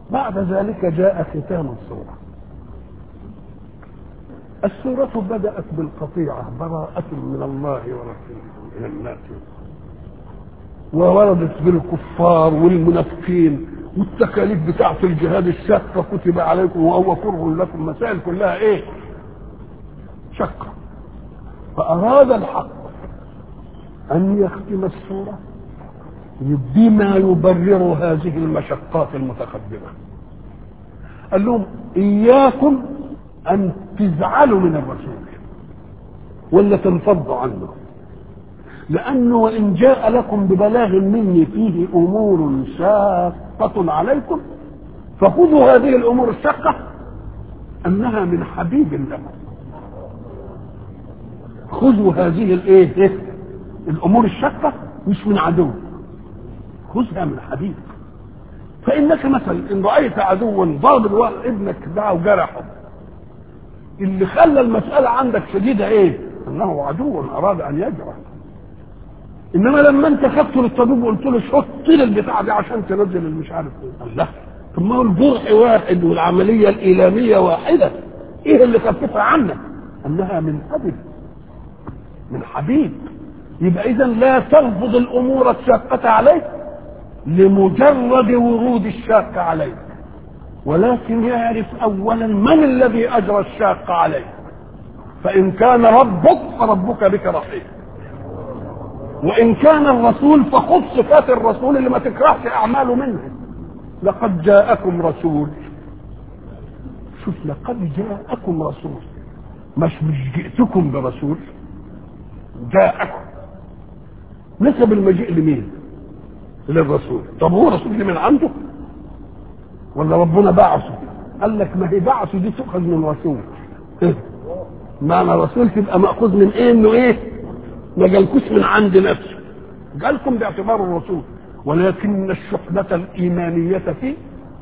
بعد ذلك جاء ختام السورة السورة بدأت بالقطيعة براءة من الله ورسوله من الناس ووردت بالكفار والمنافقين والتكاليف بتاعة الجهاد الشاقة كتب عليكم وهو كره لكم مسائل كلها ايه؟ شقة فأراد الحق أن يختم السورة بما يبرر هذه المشقات المتقدمة قال لهم إياكم أن تزعلوا من الرسول ولا تنفضوا عنه لأنه وإن جاء لكم ببلاغ مني فيه أمور شاقة عليكم فخذوا هذه الأمور الشاقة أنها من حبيب لكم خذوا هذه الايه إيه؟ الامور الشاقه مش من عدو خذها من حبيب فانك مثلا ان رايت عدوا ضرب ابنك ده وجرحه اللي خلى المساله عندك شديده ايه انه عدو اراد ان يجرح انما لما انت خدته للطبيب وقلت له حط لي البتاع دي عشان تنزل اللي مش عارف ايه الله طب ما هو الجرح واحد والعمليه الايلاميه واحده ايه اللي خففها عنك انها من حبيب من حبيب يبقى اذا لا ترفض الامور الشاقه عليك لمجرد ورود الشاقه عليك ولكن يعرف اولا من الذي اجرى الشاقه عليك فان كان ربك فربك بك رحيم وان كان الرسول فخذ صفات الرسول اللي ما تكرهش اعماله منه لقد جاءكم رسول شوف لقد جاءكم رسول مش مش جئتكم برسول جاءكم نسب المجيء لمين للرسول طب هو رسول دي من عنده ولا ربنا بعثه قال لك ما هي بعثه دي تؤخذ من رسول إيه؟ معنى رسول تبقى مأخوذ من ايه انه ايه ما جالكوش من عند نفسه جالكم باعتباره الرسول ولكن الشحنة الإيمانية فيه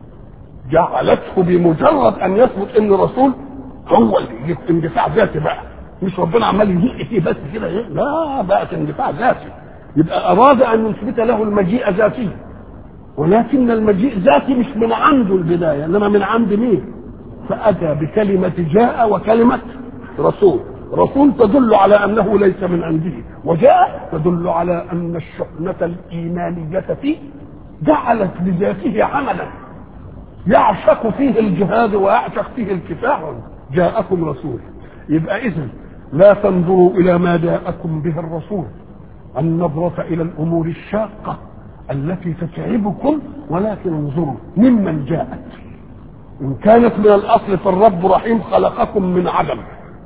جعلته بمجرد أن يثبت أن الرسول هو اللي اندفاع ذاتي بقى مش ربنا عمال يزق فيه بس كده إيه؟ لا بقت اندفاع ذاتي يبقى اراد ان يثبت له المجيء ذاتي ولكن المجيء ذاتي مش من عنده البدايه انما من عند مين فاتى بكلمه جاء وكلمه رسول رسول تدل على انه ليس من عنده وجاء تدل على ان الشحنه الايمانيه فيه جعلت لذاته عملا يعشق فيه الجهاد ويعشق فيه الكفاح جاءكم رسول يبقى اذا لا تنظروا الى ما جاءكم به الرسول النظرة إلى الأمور الشاقة التي تتعبكم ولكن انظروا ممن جاءت إن كانت من الأصل فالرب رحيم خلقكم من عدم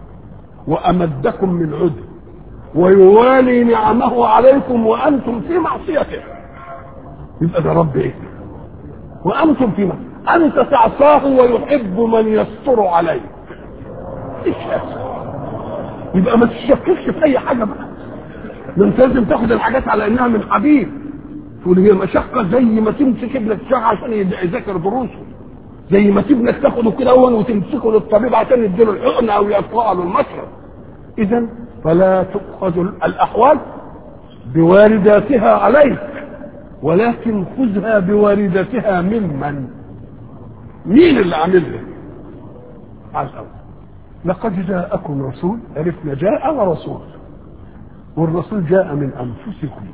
وأمدكم من عدم ويوالي نعمه عليكم وأنتم في معصيته يبقى ده رب إيه وأنتم في معصيته أنت تعصاه ويحب من يستر عليه إيش يبقى ما تشككش في أي حاجة بقى ده انت لازم تاخد الحاجات على انها من حبيب تقول هي مشقه زي ما تمسك ابنك شغل عشان يذاكر دروسه زي ما ابنك تاخده كده اول وتمسكه للطبيب عشان يديله الحقن او يقطع له المشرب اذا فلا تؤخذ الاحوال بوارداتها عليك ولكن خذها بواردتها ممن مين اللي عاملها على الاول لقد جاءكم رسول عرفنا جاء ورسول والرسول جاء من انفسكم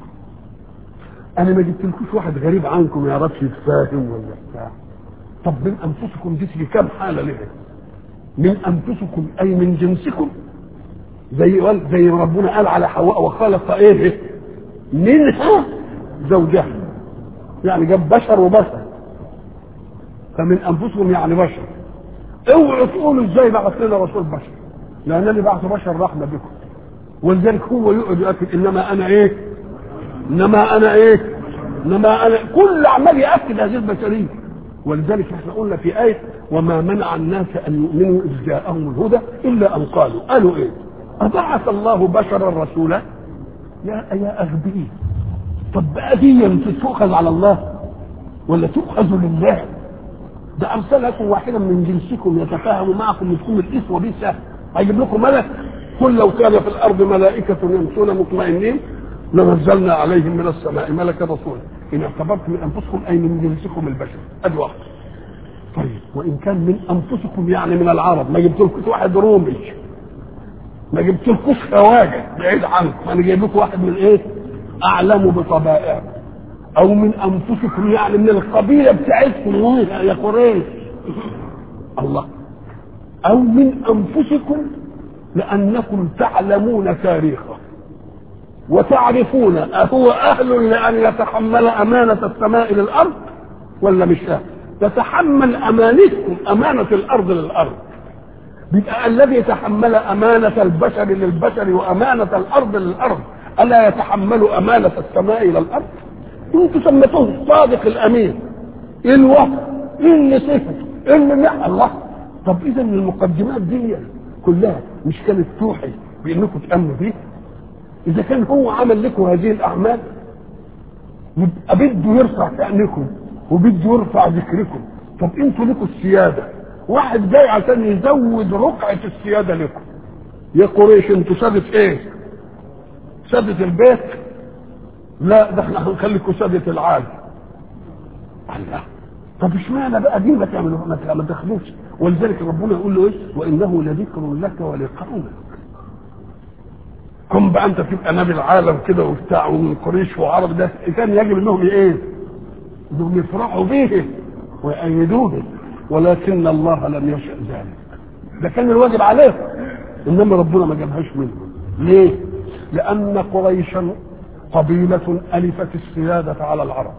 انا ما جبتلكوش واحد غريب عنكم ما يعرفش يتفاهم ولا بتاع طب من انفسكم دي تيجي كام حاله لها من انفسكم اي من جنسكم زي زي ربنا قال على حواء وخلق ايه منها زوجها يعني جاب بشر وبشر فمن انفسكم يعني بشر اوعوا تقولوا ازاي بعث لنا رسول بشر لانني بعث بشر رحمه بكم ولذلك هو يقعد يؤكد انما انا ايه انما انا ايه انما انا كل عمال ياكد هذه البشريه ولذلك احنا قلنا في ايه وما منع الناس ان يؤمنوا اذ جاءهم الهدى الا ان قالوا قالوا ايه ابعث الله بشرا رسولا يا يا اغبي طب بقى دي تؤخذ على الله ولا تؤخذ لله ده ارسلكم واحدا من جنسكم يتفاهم معكم يكون الاسوه به سهل هيجيب لكم ملك قل لو كان في الارض ملائكه يمشون مطمئنين لنزلنا عليهم من السماء ملكا رسولا ان اعتبرتم من انفسكم اي من جنسكم البشر ادي واحد طيب وان كان من انفسكم يعني من العرب ما جبتلكوش واحد رومي ما جبتلكوش خواجه بعيد عنكم انا جايب لكم واحد من ايه اعلم بطبائعكم او من انفسكم يعني من القبيله بتاعتكم يا قريش الله او من انفسكم لانكم تعلمون تاريخه وتعرفون أهو أهل لأن يتحمل أمانة السماء للأرض ولا مش أهل تتحمل أمانتكم أمانة الأرض للأرض بيبقى الذي تحمل أمانة البشر للبشر وأمانة الأرض للأرض ألا يتحمل أمانة السماء إلى الأرض انتوا سميتوه الصادق الأمين إيه الوقت إيه اللي صفر إيه اللي الله طب إذا المقدمات دي كلها مش كانت توحي بأنكم تأمنوا بيه إذا كان هو عمل لكم هذه الأعمال يبقى بده يرفع شأنكم وبده يرفع ذكركم طب انتوا لكم السيادة واحد جاي عشان يزود رقعة السيادة لكم يا قريش انتوا سادة ايه سادة البيت لا ده احنا هنخليكم سادة العالم الله طب اشمعنى بقى دي ما تعملوا ما تاخدوش ولذلك ربنا يقول له ايه وانه لذكر لك ولقومك كن بقى انت تبقى نبي العالم كده وبتاع ومن قريش وعرب ده كان يجب انهم ايه؟ انهم يفرحوا به ويأيدوه ولكن الله لم يشأ ذلك ده كان الواجب عليه انما ربنا ما جابهاش منهم ليه؟ لأن قريشا قبيلة ألفت السيادة على العرب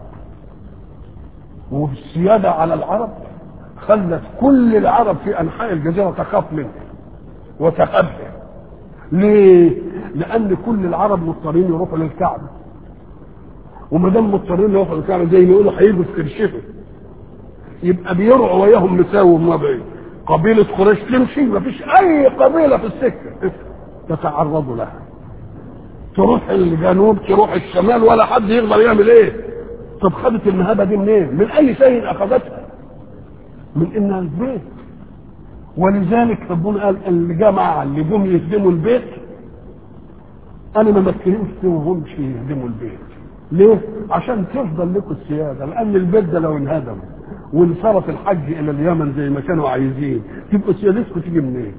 والسيادة على العرب خلت كل العرب في أنحاء الجزيرة تخاف منه وتخبئ ليه؟ لأن كل العرب مضطرين يروحوا للكعبة وما دام مضطرين يروحوا للكعبة زي ما يقولوا هيجوا يسترشفوا يبقى بيرعوا وياهم مساوي ومبعي قبيلة قريش تمشي ما فيش أي قبيلة في السكة تتعرضوا لها تروح الجنوب تروح الشمال ولا حد يقدر يعمل ايه طب خدت المهابة دي منين؟ من أي شيء أخذتها؟ من إنها البيت ولذلك ربنا قال الجماعة اللي جم يهدموا البيت أنا ما مكنهمش وهمش يهدموا البيت ليه؟ عشان تفضل لكم السيادة لأن البيت ده لو انهدم وانصرف الحج إلى اليمن زي ما كانوا عايزين تبقوا سيادتكم تيجي منين؟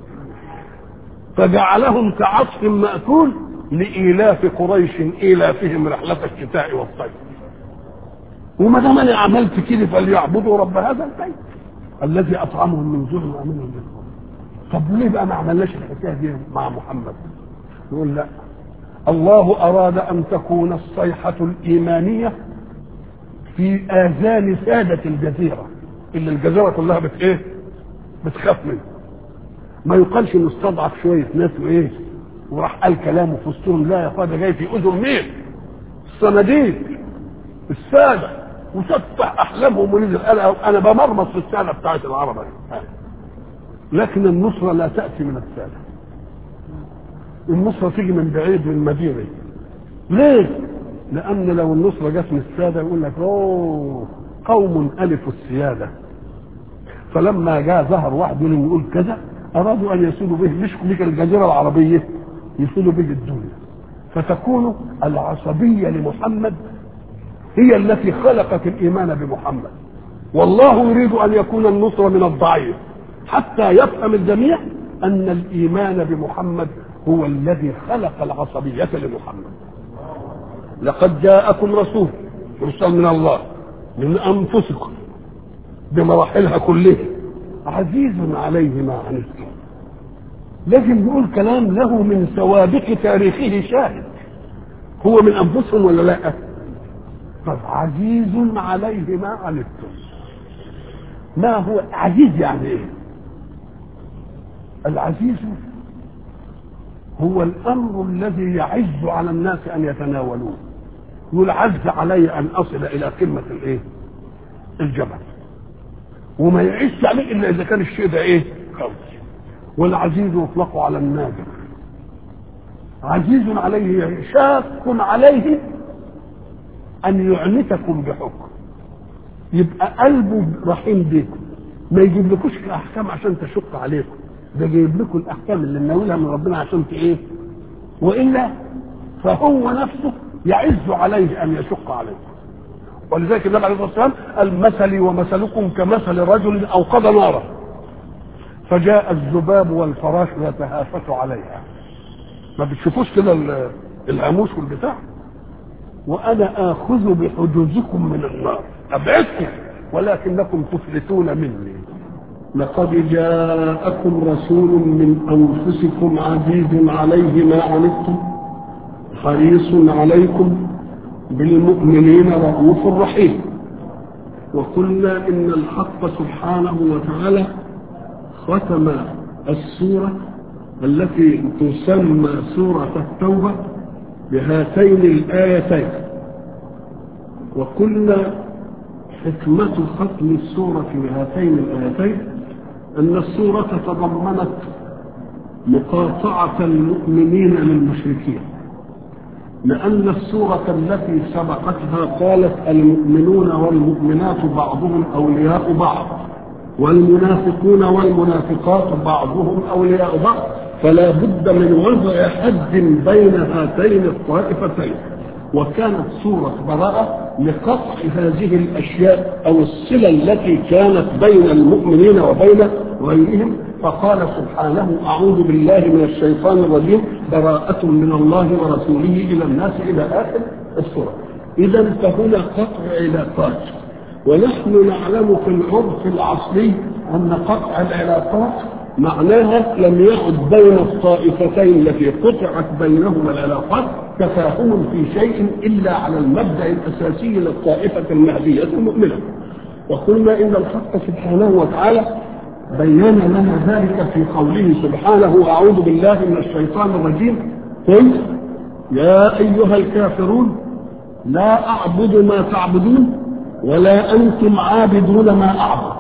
فجعلهم كعصف مأكول لإيلاف قريش إيلافهم رحلة الشتاء والصيف وما دام أنا عملت كده فليعبدوا رب هذا البيت الذي اطعمهم من جوع وامنهم من خوف طب ليه بقى ما عملناش الحكايه دي مع محمد يقول لا الله اراد ان تكون الصيحه الايمانيه في اذان ساده الجزيره اللي الجزيره كلها بت ايه بتخاف منه ما يقالش انه استضعف شويه ناس وايه وراح قال كلامه في وسطهم لا يا اخويا ده جاي في اذن مين الصناديق الساده وسفح احلامهم ونزل قال انا بمرمط في الساده بتاعت العرب لكن النصره لا تاتي من الساده النصره تيجي من بعيد من المدينه ليه؟ لان لو النصره جت من الساده يقول لك اوه قوم الفوا السياده فلما جاء ظهر واحد منهم يقول كذا ارادوا ان يسودوا به مش بك الجزيره العربيه يسودوا به الدنيا فتكون العصبيه لمحمد هي التي خلقت الايمان بمحمد والله يريد ان يكون النصر من الضعيف حتى يفهم الجميع ان الايمان بمحمد هو الذي خلق العصبيه لمحمد لقد جاءكم رسول مرسل من الله من انفسكم بمراحلها كلها عزيز عليه ما عنتم لازم يقول كلام له من سوابق تاريخه شاهد هو من انفسهم ولا لا؟ طب عزيز عليه ما عنتم ما هو عزيز يعني ايه العزيز هو الامر الذي يعز على الناس ان يتناولوه يقول عز علي ان اصل الى قمه الايه الجبل وما يعز عليه الا اذا كان الشيء ده ايه قوي والعزيز يطلق على النادر عزيز عليه شاق عليه ان يعنتكم بحكم يبقى قلبه رحيم بيكم ما يجيب لكوش الاحكام عشان تشق عليكم ده جايب لكم الاحكام اللي مناولها من ربنا عشان ايه والا فهو نفسه يعز عليه ان يشق عليكم ولذلك النبي عليه الصلاه والسلام قال مثلي ومثلكم كمثل رجل اوقد نارا فجاء الذباب والفراش يتهافت عليها ما بتشوفوش كده ال- العموش والبتاع وانا اخذ بحجوزكم من النار ابعدكم ولكنكم تفلتون مني لقد جاءكم رسول من انفسكم عزيز عليه ما عنتم حريص عليكم بالمؤمنين رؤوف رحيم وقلنا ان الحق سبحانه وتعالى ختم السوره التي تسمى سوره التوبه بهاتين الايتين وقلنا حكمه ختم السوره بهاتين الايتين ان السوره تضمنت مقاطعه المؤمنين للمشركين لأن السورة التي سبقتها قالت المؤمنون والمؤمنات بعضهم أولياء بعض والمنافقون والمنافقات بعضهم أولياء بعض فلا بد من وضع حد بين هاتين الطائفتين وكانت سورة براءة لقطع هذه الأشياء أو الصلة التي كانت بين المؤمنين وبين غيرهم فقال سبحانه أعوذ بالله من الشيطان الرجيم براءة من الله ورسوله إلى الناس إلى آخر السورة إذا فهنا قطع علاقات ونحن نعلم في العرف العصري أن قطع العلاقات معناها لم يعد بين الطائفتين التي قطعت بينهما العلاقات تفاهم في شيء إلا على المبدأ الأساسي للطائفة المهدية المؤمنة وقلنا إن الحق سبحانه وتعالى بين لنا ذلك في قوله سبحانه أعوذ بالله من الشيطان الرجيم قل يا أيها الكافرون لا أعبد ما تعبدون ولا أنتم عابدون ما أعبد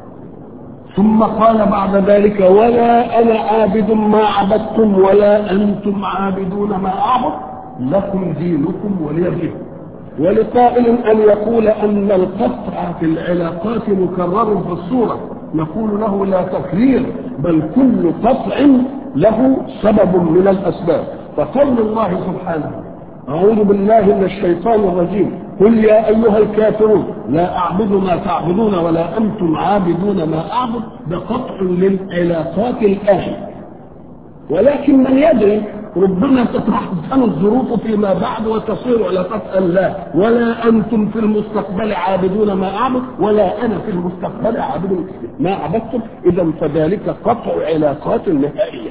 ثم قال بعد ذلك ولا أنا عابد ما عبدتم ولا أنتم عابدون ما أعبد لكم دينكم ولي دين ولقائل أن يقول أن القطع في العلاقات مكرر في الصورة نقول له لا تكرير بل كل قطع له سبب من الأسباب فقول الله سبحانه أعوذ بالله من الشيطان الرجيم قل يا أيها الكافرون لا أعبد ما تعبدون ولا أنتم عابدون ما أعبد ده قطع للعلاقات الآن ولكن من يدري ربما تتحسن الظروف فيما بعد وتصير علاقات لا ولا أنتم في المستقبل عابدون ما أعبد ولا أنا في المستقبل عابد ما عبدتم إذا فذلك قطع علاقات نهائية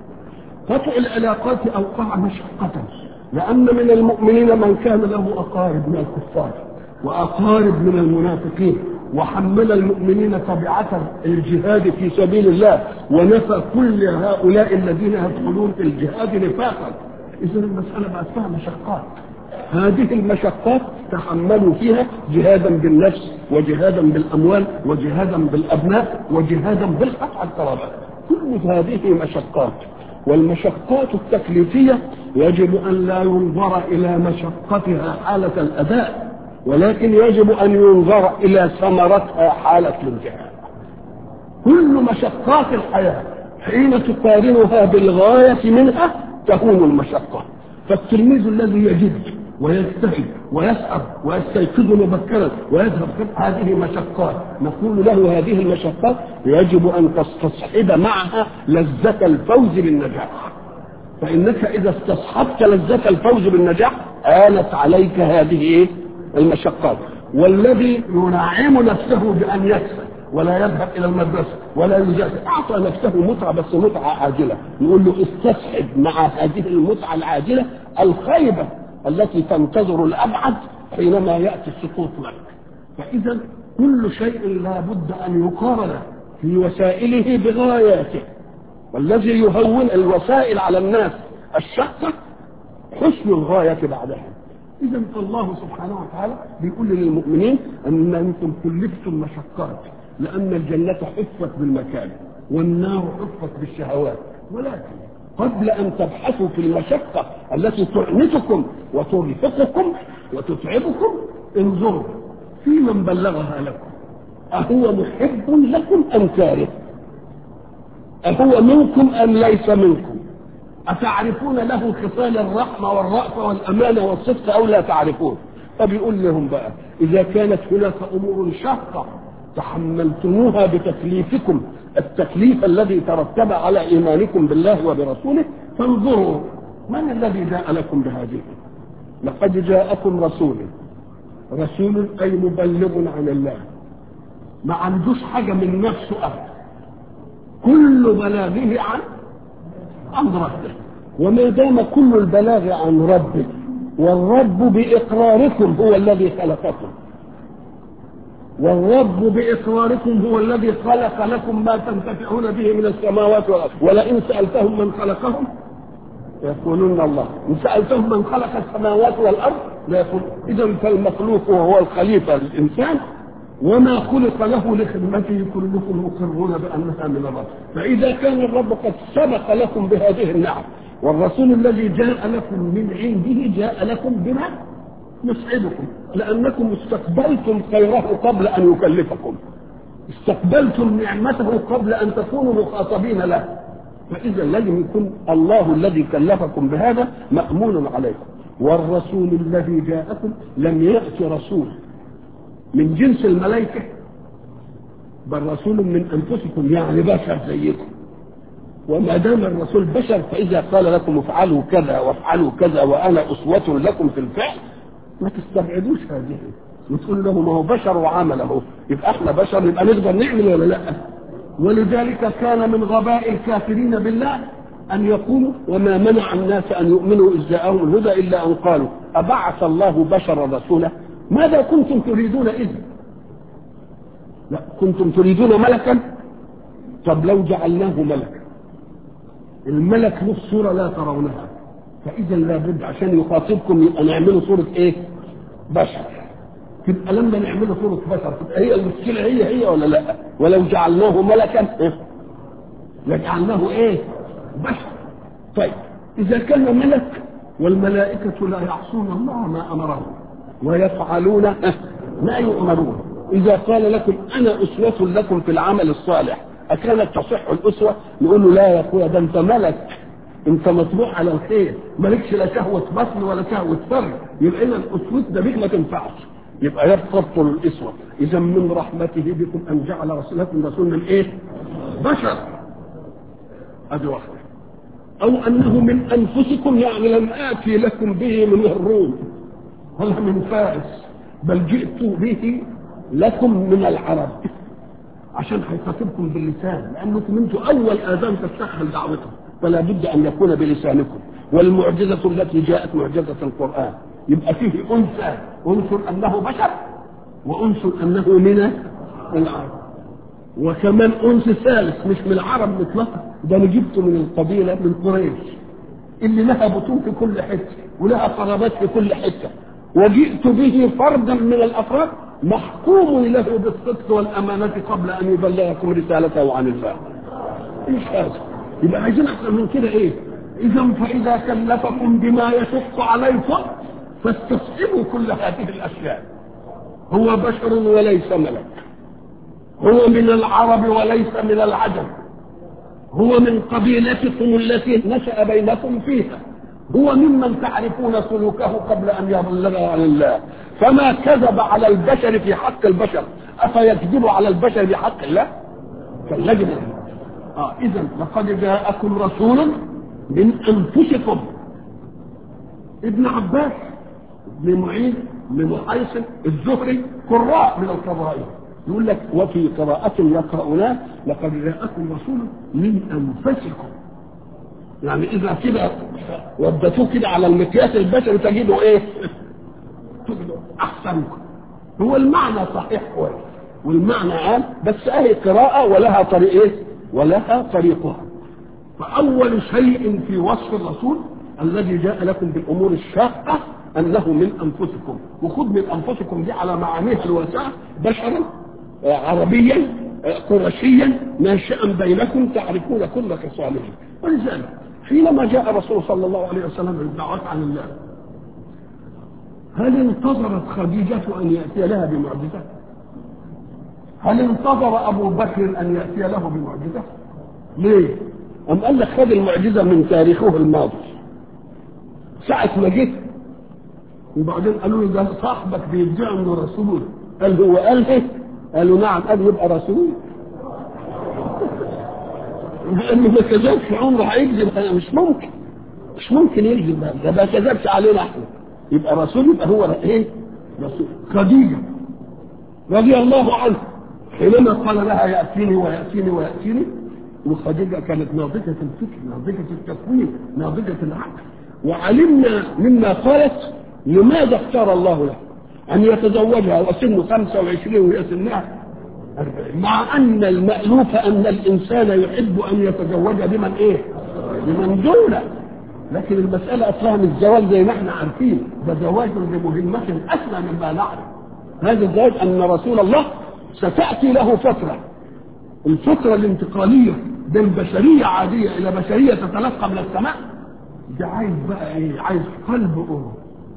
قطع العلاقات أوقع مشقة لأن من المؤمنين من كان له أقارب من الكفار وأقارب من المنافقين وحمل المؤمنين طبيعة الجهاد في سبيل الله ونفى كل هؤلاء الذين يدخلون في الجهاد نفاقا إذا المسألة بقت فيها مشقات هذه المشقات تحملوا فيها جهادا بالنفس وجهادا بالأموال وجهادا بالأبناء وجهادا بالقطع القرابات كل هذه مشقات والمشقات التكليفية يجب أن لا ينظر إلى مشقتها حالة الأداء ولكن يجب أن ينظر إلى ثمرتها حالة الانتهاء كل مشقات الحياة حين تقارنها بالغاية منها تهون المشقة فالتلميذ الذي يجد ويجتهد ويسأل ويستيقظ مبكرا ويذهب هذه مشقات نقول له هذه المشقات يجب أن تستصحب معها لذة الفوز بالنجاح فإنك إذا استصحبت لذة الفوز بالنجاح آلت عليك هذه المشقات والذي ينعم نفسه بأن يكسب ولا يذهب إلى المدرسة ولا يجاهد أعطى نفسه متعة بس متعة عاجلة يقول له استصحب مع هذه المتعة العاجلة الخيبة التي تنتظر الأبعد حينما يأتي السقوط لك فإذا كل شيء لا بد أن يقارن في وسائله بغاياته والذي يهون الوسائل على الناس الشقة حسن الغاية بعدها إذا فالله سبحانه وتعالى بيقول للمؤمنين أن أنتم كلفتم مشقات لأن الجنة حفت بالمكان والنار حفت بالشهوات ولكن قبل أن تبحثوا في المشقة التي تعنتكم وترهقكم وتتعبكم انظروا في من بلغها لكم أهو محب لكم أم كاره أهو منكم أم ليس منكم أتعرفون له خصال الرحمة والرأفة والأمانة والصدق أو لا تعرفون فبيقول لهم بقى إذا كانت هناك أمور شاقة تحملتموها بتكليفكم التكليف الذي ترتب على إيمانكم بالله وبرسوله فانظروا من الذي جاء لكم بهذه لقد جاءكم رسول رسول أي مبلغ عن الله ما عندوش حاجة من نفسه أبدا كل بلاغه عن عن ربه وما دام كل البلاغ عن ربه والرب بإقراركم هو الذي خلقكم والرب بإقراركم هو الذي خلق لكم ما تنتفعون به من السماوات والأرض ولئن سألتهم من خلقهم يقولون الله إن سألتهم من خلق السماوات والأرض لا يقول إذا فالمخلوق وهو الخليفة للإنسان وما خلق له لخدمته كلكم مقرون بأنها من الرب فإذا كان الرب قد سبق لكم بهذه النعم والرسول الذي جاء لكم من عنده جاء لكم بما يسعدكم لأنكم استقبلتم خيره قبل أن يكلفكم استقبلتم نعمته قبل أن تكونوا مخاطبين له فإذا لازم يكون الله الذي كلفكم بهذا مأمون عليكم والرسول الذي جاءكم لم يأتي رسول من جنس الملائكة بل رسول من أنفسكم يعني بشر زيكم وما دام الرسول بشر فإذا قال لكم افعلوا كذا وافعلوا كذا وأنا أسوة لكم في الفعل ما تستبعدوش هذه وتقول له ما هو بشر وعمله يبقى احنا بشر يبقى نقدر نعمل ولا لا ولذلك كان من غباء الكافرين بالله أن يقولوا وما منع الناس أن يؤمنوا إذ جاءهم الهدى إلا أن قالوا أبعث الله بشرا رسولا ماذا كنتم تريدون إذن لا كنتم تريدون ملكا طب لو جعلناه ملكا الملك له صورة لا ترونها فإذا لابد عشان يخاطبكم يبقى نعمله صورة إيه؟ بشر تبقى لما نعمله صورة بشر تبقى هي المشكلة هي هي ولا لا؟ ولو جعلناه ملكا إيه؟ لجعلناه إيه؟ بشر طيب إذا كان ملك والملائكة لا يعصون الله ما أمرهم ويفعلون ما يؤمرون إذا قال لكم أنا أسوة لكم في العمل الصالح أكانت تصح الأسوة نقول له لا يا أخويا ده أنت ملك أنت مطبوع على الخير مالكش لا شهوة بطن ولا شهوة فرج يبقى إذا أسوتنا بيك ما تنفعش يبقى يبطل الأسوة إذا من رحمته بكم أن جعل رسولكم رسول من إيه؟ بشر أدي واحدة أو أنه من أنفسكم يعني لم آتي لكم به من الروم ولا من فارس بل جئت به لكم من العرب عشان هيخاطبكم باللسان لانكم انتم اول اذان تستحمل دعوته فلا بد ان يكون بلسانكم والمعجزه التي جاءت معجزه القران يبقى فيه انثى انثى انه بشر وانثى انه من العرب وكمان انثى ثالث مش من العرب مطلقا ده انا جبته من القبيله من قريش اللي لها بطون في كل حته ولها قرابات في كل حته وجئت به فردا من الافراد محكوم له بالصدق والامانه قبل ان يبلغكم رسالته عن الله. ايش هذا؟ يبقى عايزين اكثر من كده ايه؟ اذا فاذا كلفكم بما يشق عليكم فاستصحبوا كل هذه الاشياء. هو بشر وليس ملك. هو من العرب وليس من العجم. هو من قبيلتكم التي نشأ بينكم فيها. هو ممن تعرفون سلوكه قبل ان يبلغ عن الله فما كذب على البشر في حق البشر افيكذب على البشر في حق الله كالذب اه اذا لقد جاءكم رسول من انفسكم ابن عباس ابن معين بن محيصن الزهري قراء من القراء يقول لك وفي قراءة يقرؤونها لقد جاءكم رسول من انفسكم يعني اذا كده ودتوه كده على المقياس البشري تجده ايه؟ تجده احسنكم هو المعنى صحيح كويس والمعنى عام بس اهي قراءة ولها طريق ايه؟ ولها طريقها فاول شيء في وصف الرسول الذي جاء لكم بالامور الشاقة انه من انفسكم وخذ من انفسكم دي على معانيها الواسعة بشرا عربيا قرشيا ناشئا بينكم تعرفون كل خصاله ولذلك حينما جاء الرسول صلى الله عليه وسلم بالدعوات عن الله هل انتظرت خديجة أن يأتي لها بمعجزة؟ هل انتظر أبو بكر أن يأتي له بمعجزة؟ ليه؟ أم قال لك خد المعجزة من تاريخه الماضي ساعة ما جيت وبعدين قالوا له ده صاحبك بيدعي انه رسول قال هو قال ايه؟ قالوا نعم قال يبقى رسول لانه ما كذبش عمره هيكذب مش ممكن مش ممكن يكذب ده ما كذبش علينا احنا يبقى رسول يبقى هو ايه؟ رسول خديجه رضي الله عنها حينما قال لها ياتيني وياتيني وياتيني وخديجه كانت ناضجه الفكر ناضجه التكوين ناضجه العقل وعلمنا مما قالت لماذا اختار الله له ان يتزوجها وسنه 25 وهي سنها 40 مع ان المألوف ان الانسان يحب ان يتزوج بمن ايه؟ بمن دونه لكن المسألة أصلها مش زواج زي ما احنا عارفين ده زواج بمهمة أسمى مما نعرف هذا الزواج أن رسول الله ستأتي له فترة الفترة الانتقالية بين بشرية عادية إلى بشرية تتلقى من السماء ده عايز بقى إيه؟ عايز قلب أم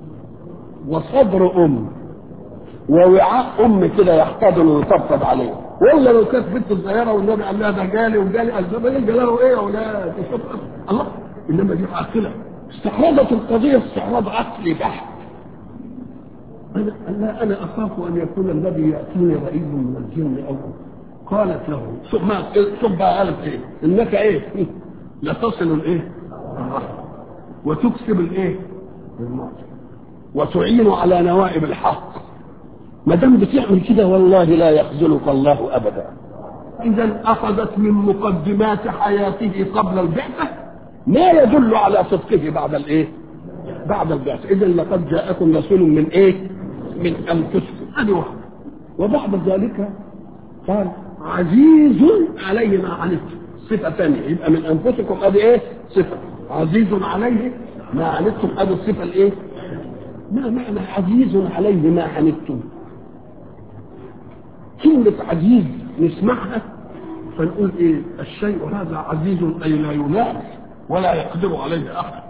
وصدر أم ووعاء أم كده يحتضن ويطبطب عليه ولا لو كانت بنت صغيرة والنبي قال لها ده جالي وجالي قال ده جالي له إيه يا ولاد الله انما دي عاقله استعرضت القضيه استعراض عقلي بحت انا لا انا اخاف ان يكون الذي ياتيني رئيس من الجن او قالت له ثم ثم قالت ايه انك ايه لا تصل الايه الرحم وتكسب الايه الموت وتعين على نوائب الحق ما دام بتعمل كده والله لا يخذلك الله ابدا اذا اخذت من مقدمات حياته قبل البعثه ما يدل على صدقه بعد الايه بعد البعث اذا لقد جاءكم رسول من ايه من انفسكم هذه واحده وبعد ذلك قال عزيز عليه ما عنتم صفه ثانيه يبقى من انفسكم ادي ايه صفه عزيز عليه ما عنتم ادي الصفه الايه ما معنى عزيز عليه ما عنتم كلمه عزيز نسمعها فنقول ايه الشيء هذا عزيز اي لا ينال ولا يقدر عليه احد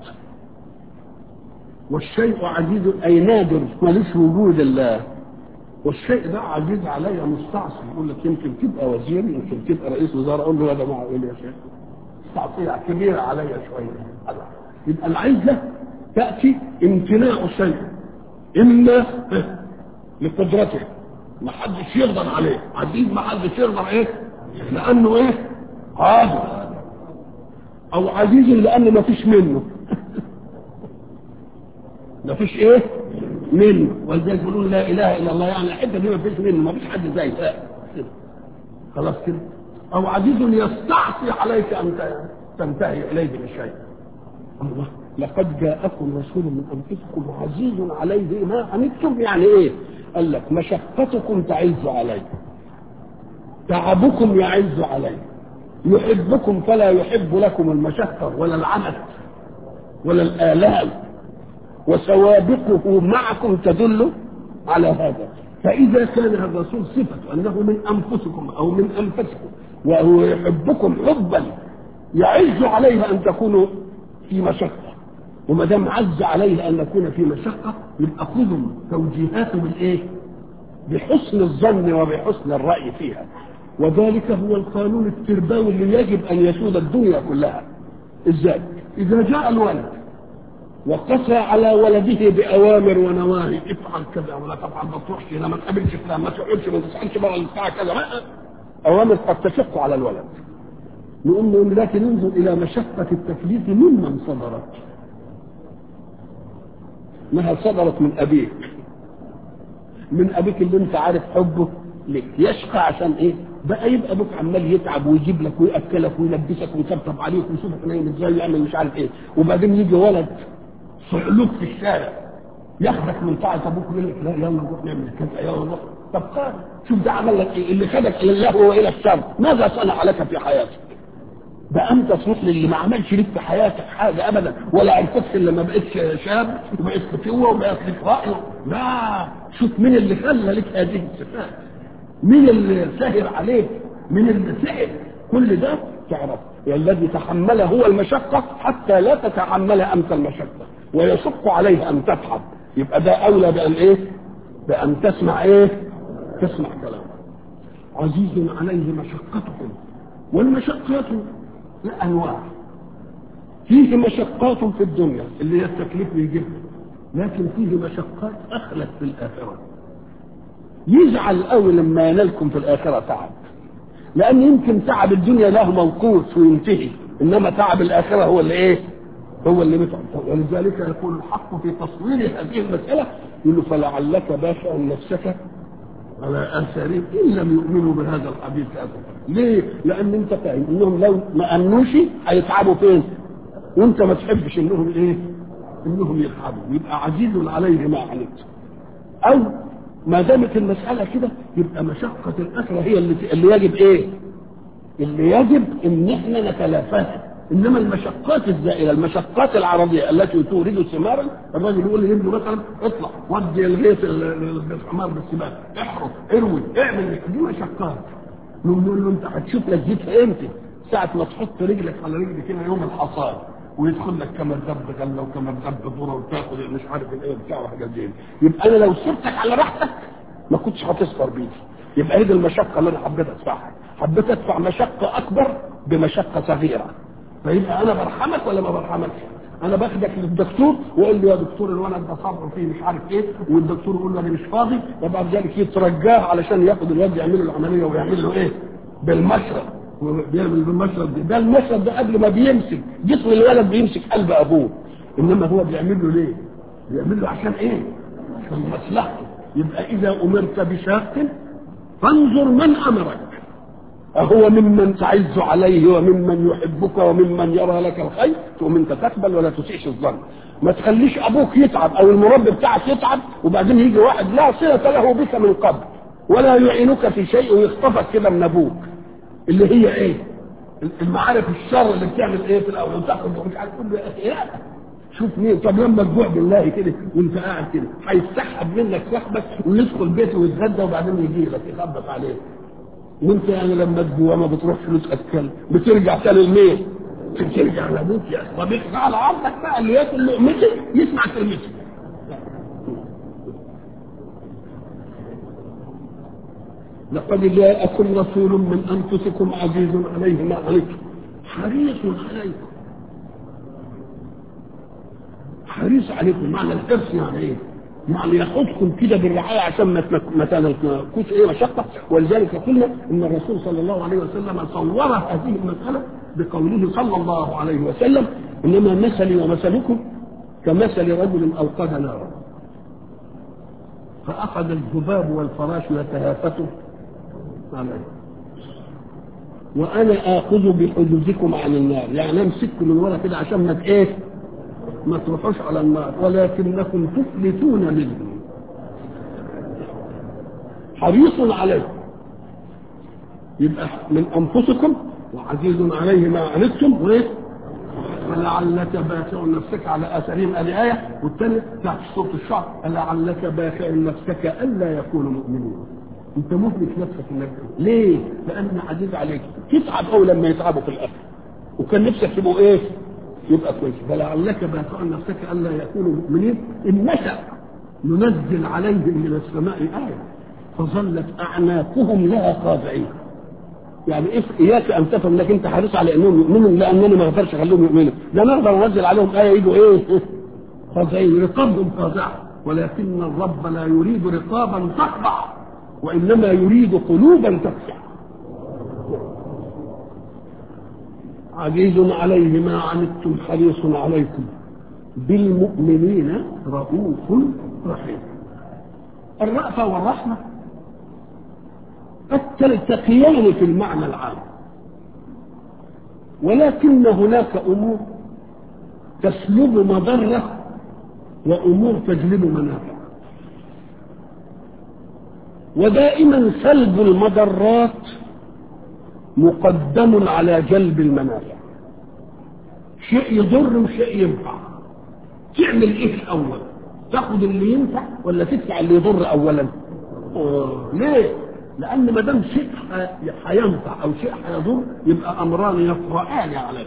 والشيء عزيز اي نادر ملوش وجود الله والشيء ده عزيز علي مستعصي يقول لك يمكن تبقى وزير يمكن تبقى رئيس وزراء اقول له هذا معقول يا شيخ مستعصيه كبيره علي شويه يبقى العزه تاتي امتناع شيء اما لقدرته ما حدش يقدر عليه عزيز ما حدش يقدر ايه لانه ايه قادر او عزيز لان ما فيش منه ما فيش ايه منه ولذلك بيقولون لا اله الا الله يعني الحته دي ما فيش منه ما فيش حد زي خلاص كده او عزيز يستعصي عليك ان تنتهي اليه بشيء الله لقد جاءكم رسول من انفسكم عزيز عليه ما عنتم يعني ايه قال لك مشقتكم تعز عليه تعبكم يعز عليه يحبكم فلا يحب لكم المشقة ولا العنت ولا الآلام وسوابقه معكم تدل على هذا فإذا كان الرسول صفة أنه من أنفسكم أو من أنفسكم وهو يحبكم حبا يعز عليه أن تكونوا في مشقة وما دام عز عليه أن نكون في مشقة يبقى خذوا توجيهاته بالإيه؟ بحسن الظن وبحسن الرأي فيها وذلك هو القانون التربوي اللي يجب ان يسود الدنيا كلها ازاي اذا جاء الولد وقسى على ولده باوامر ونواهي افعل كذا ولا تفعل ما تروحش هنا ما تقابلش فلان ما تقعدش ما تسالش بره الساعه كذا اوامر قد تشق على الولد نقول له لكن انظر الى مشقه التكليف ممن صدرت انها صدرت من ابيك من ابيك اللي انت عارف حبه لك يشقى عشان ايه بقى يبقى ابوك عمال يتعب ويجيب لك وياكلك ويلبسك ويطبطب عليك ويشوفك نايم ازاي يعمل مش عارف ايه وبعدين يجي ولد صعلوك في الشارع ياخدك من طاعه ابوك ويقول لك لا يلا نروح نعمل كذا يلا نروح طب قال شوف ده عمل لك ايه اللي خدك الى الله والى الشر ماذا صنع لك في حياتك ده انت تروح للي ما عملش لك في حياتك حاجه ابدا ولا عرفتش الا لما بقيتش شاب وبقيت فتوه وبقيت لك راي لا شوف مين اللي خلى لك هذه الصفات مين اللي سهر عليك مين اللي سهر كل ده تعرف والذي تحمل هو المشقة حتى لا تتحمل أنت المشقة ويشق عليه أن تتعب يبقى ده أولى بأن إيه بأن تسمع إيه تسمع كلامه عزيز عليه مشقتكم والمشقات أنواع فيه مشقات في الدنيا اللي هي التكليف بيجيبها لكن فيه مشقات اخلت في الاخره يزعل قوي لما ينالكم في الاخره تعب لان يمكن تعب الدنيا له موقوت وينتهي انما تعب الاخره هو اللي ايه هو اللي متعب ولذلك يقول الحق في تصوير هذه المساله يقول فلعلك باشع نفسك على اثارهم ان لم يؤمنوا بهذا الحديث اسفا ليه؟ لان انت فاهم انهم لو ما امنوش هيتعبوا فين؟ وانت ما تحبش انهم ايه؟ انهم يتعبوا يبقى عزيز عليه ما عنت او ما دامت المساله كده يبقى مشقه الاخره هي اللي اللي يجب ايه؟ اللي يجب ان احنا نتلافاها انما المشقات الزائله المشقات العرضيه التي تورد ثمارا الراجل يقول لابنه مثلا اطلع ودي الغيث الحمار بالسباق احرق اروي اعمل دي مشقات نقول له انت هتشوف لذتها امتى ساعة ما تحط رجلك على رجل كده يوم الحصاد ويدخل لك كما دب غله وكما دب ذره وتاخد مش عارف الايه بتاع وحاجات دي يبقى انا لو سبتك على راحتك ما كنتش هتصفر بيدي يبقى هي دي المشقه اللي انا حبيت ادفعها حبيت ادفع مشقه اكبر بمشقه صغيره فيبقى انا برحمك ولا ما برحمكش انا باخدك للدكتور واقول له يا دكتور الولد ده صبره فيه مش عارف ايه والدكتور يقول له انا مش فاضي وبعد ذلك يترجاه علشان ياخد الواد يعمل له العمليه ويعمل له ايه بالمشرط بيعمل بالمشرط ده, ده المشرط ده قبل ما بيمسك جسم الولد بيمسك قلب ابوه انما هو بيعمل له ليه؟ بيعمل له عشان ايه؟ عشان مصلحته يبقى اذا امرت بشاق فانظر من امرك أهو ممن تعز عليه وممن يحبك وممن يرى لك الخير تقوم انت تقبل ولا تسيئش الظن ما تخليش ابوك يتعب او المربي بتاعك يتعب وبعدين يجي واحد لا صله له بك من قبل ولا يعينك في شيء ويخطفك كده من ابوك اللي هي ايه المعارف الشر اللي بتعمل ايه في الاول وتاخد مش عارف كله يا اخي لا شوف مين طب لما تجوع بالله كده وانت قاعد كده هيستحب منك صاحبك ويدخل بيته ويتغدى وبعدين يجي لك يخبط عليه وانت يعني لما تجوع ما بتروحش تتكلم بترجع تاني لمين؟ بترجع لابوك يا اخي طب اخفى على عرضك بقى اللي ياكل لقمتي يسمع كلمتي لقد جاءكم رسول من انفسكم عزيز عليه ما عنتم حريص عليكم حريص عليكم معنى الحرص يعني ايه؟ يعني ياخذكم كده بالرعايه عشان ما ما تنالكوش ايه مشقه ولذلك قلنا ان الرسول صلى الله عليه وسلم صور هذه المساله بقوله صلى الله عليه وسلم انما مثلي ومثلكم كمثل رجل اوقد نارا فاخذ الذباب والفراش يتهافتوا عليه وانا اخذ بحدودكم عن النار يعني امسككم من ورا كده عشان ما ايه ما تروحوش على النار ولكنكم تفلتون منه حريص عليكم يبقى من انفسكم وعزيز عليه ما عنتم وايه فلعلك باخع نفسك على اثرهم ادي ايه والثانيه بتاعت سوره الشعر لعلك باخع نفسك الا يكونوا مؤمنين انت مهلك نفسك انك ليه؟ لان عزيز عليك تتعب قوي لما يتعبوا في الاخر وكان نفسك تبقوا ايه؟ يبقى كويس فلعلك باخع نفسك الا يكونوا مؤمنين ان نشا ننزل عليهم من السماء ايه فظلت اعناقهم لها خاضعين يعني إيه اياك ان تفهم انك انت حريص على انهم يؤمنوا لانني ما اقدرش اخليهم يؤمنوا ده نقدر ننزل عليهم ايه يجوا ايه خاضعين رقابهم خاضعه ولكن الرب لا يريد رقابا تخضع وانما يريد قلوبا تخشع عزيز عليه ما عنتم حريص عليكم بالمؤمنين رؤوف رحيم الرأفة والرحمة قد تلتقيان في المعنى العام ولكن هناك امور تسلب مضره وامور تجلب منافع ودائما سلب المضرات مقدم على جلب المنافع شيء يضر وشيء ينفع تعمل ايه الاول تاخد اللي ينفع ولا تدفع اللي يضر اولا أوه. ليه لان ما دام شيء هينفع او شيء هيضر يبقى امران يطرأان عليك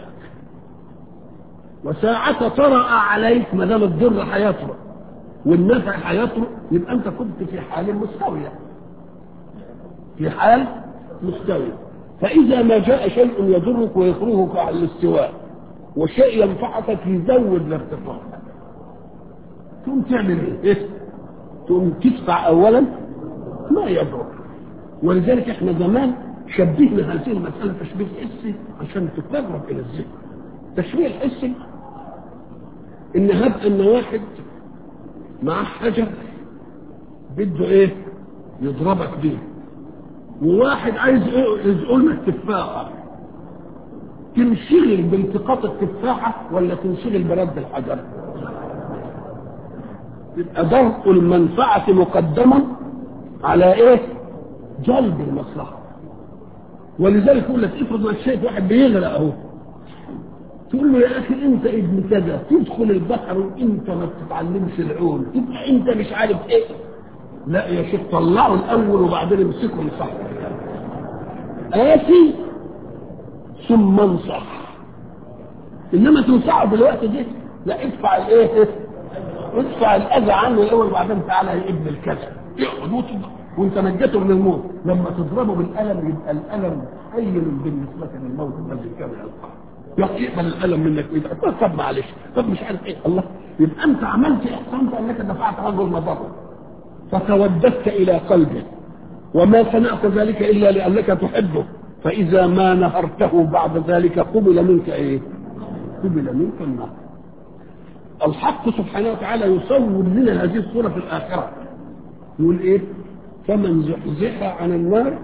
وساعة طرأ عليك ما دام الضر هيطرأ والنفع هيطرأ يبقى انت كنت في حال مستوية في حال مستوية فإذا ما جاء شيء يضرك ويخرجك عن الاستواء وشيء ينفعك يزود الارتفاع تقوم تعمل ايه؟ إيه؟ تقوم تدفع اولا ما يضر ولذلك احنا زمان شبهنا هذه المسألة تشبيه حسي عشان تقرب إلى الذهن تشبيه الحسي إن هب أن واحد معاه حجر بده إيه يضربك بيه وواحد عايز يزقوا لنا التفاحة تنشغل بالتقاط التفاحة ولا تنشغل برد الحجر يبقى درء المنفعة مقدما على ايه جلب المصلحة ولذلك يقول لك افرض انك شايف واحد بيغرق اهو تقول له يا اخي انت ابن كذا تدخل البحر وانت ما بتتعلمش العوم تبقى انت مش عارف ايه لا يا شيخ طلعه الاول وبعدين امسكه صح آتي ثم انصح انما تنصحه بالوقت ده لا ادفع الايه ادفع الاذى عنه الاول وبعدين تعالى يا ابن الكذا يقعد وانت نجيته من الموت لما تضربه بالالم يبقى الالم هين بالنسبه للموت الذي كان يلقاه يقبل الالم منك ويبقى طب معلش طب مش عارف ايه الله يبقى انت عملت احسان بانك دفعت عنه المضره فتوددت الى قلبه وما صنعت ذلك الا لانك تحبه فاذا ما نهرته بعد ذلك قبل منك ايه؟ قبل منك النار. الحق سبحانه وتعالى يصور لنا هذه الصوره في الاخره. يقول ايه؟ فمن زحزح عن النار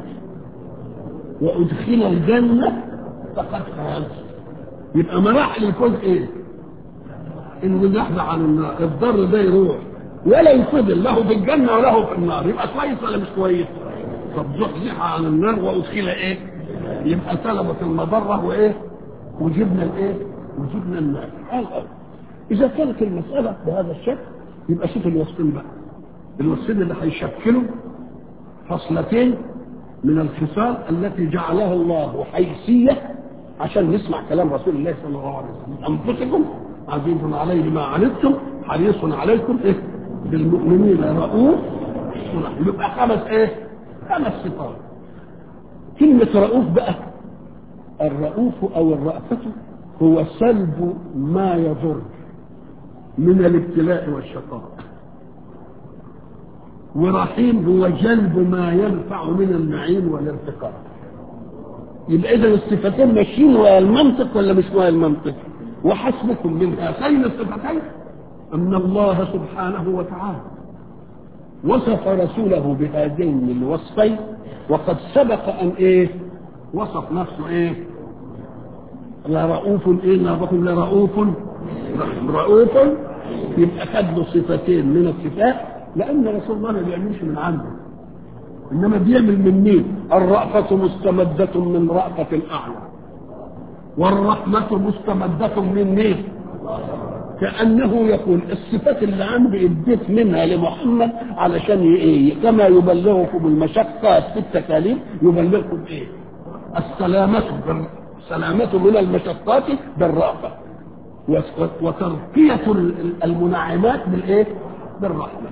وادخل الجنه فقد فاز. يبقى مراحل الفوز ايه؟ ان زحزح عن النار، الضر ده يروح ولا يفضل له في الجنه وله في النار، يبقى كويس ولا مش كويس؟ طب زحزح عن النار وادخل ايه؟ يبقى سلبت المضره وايه؟ وجبنا الايه؟ وجبنا النار. الأرض. اذا كانت المساله بهذا الشكل يبقى شوف الوصفين بقى. الوصفين اللي هيشكلوا فصلتين من الخصال التي جعلها الله حيثيه عشان نسمع كلام رسول الله صلى الله عليه وسلم انفسكم عزيز عليه ما عنتم حريص عليكم ايه؟ بالمؤمنين رؤوف يبقى خمس ايه؟ خمس صفات كلمة رؤوف بقى الرؤوف أو الرأفة هو سلب ما يضر من الابتلاء والشقاء ورحيم هو جلب ما ينفع من النعيم والارتقاء يبقى إذا الصفتين ماشيين ويا المنطق ولا مش ويا المنطق وحسبكم من هاتين الصفتين أن الله سبحانه وتعالى وصف رسوله بهذين الوصفين وقد سبق ان ايه وصف نفسه ايه لرؤوف ايه نابكم لرؤوف رؤوف يبقى خد له صفتين من الصفات لان رسول الله ما بيعملش من عنده انما بيعمل من مين الرأفة مستمدة من رأفة الاعلى والرحمة مستمدة من مين كأنه يقول الصفات اللي عندي اديت منها لمحمد علشان ايه كما يبلغكم المشقة في التكاليف يبلغكم ايه السلامة السلامة من المشقات بالرأفة وترقية المنعمات بالايه بالرحمة